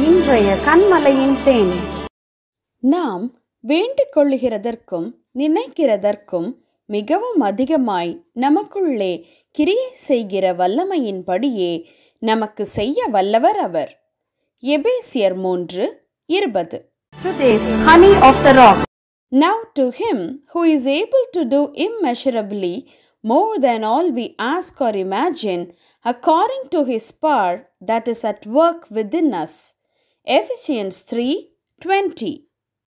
இன்றைய கண்மலையின் தேன் நாம் வேண்டிக் கொள்ளுகிறதற்கும் நினைக்கிறதற்கும் மிகவும் அதிகமாய் நமக்குள்ளே கிரியை செய்கிற வல்லமையின்படியே நமக்கு செய்ய வல்லவர் அவர் எபேசியர் மூன்று இருபது Today's honey of the rock. Now to him who is able to do immeasurably more than all we ask or imagine, according to his power that is at work within us. Ephesians 3 20.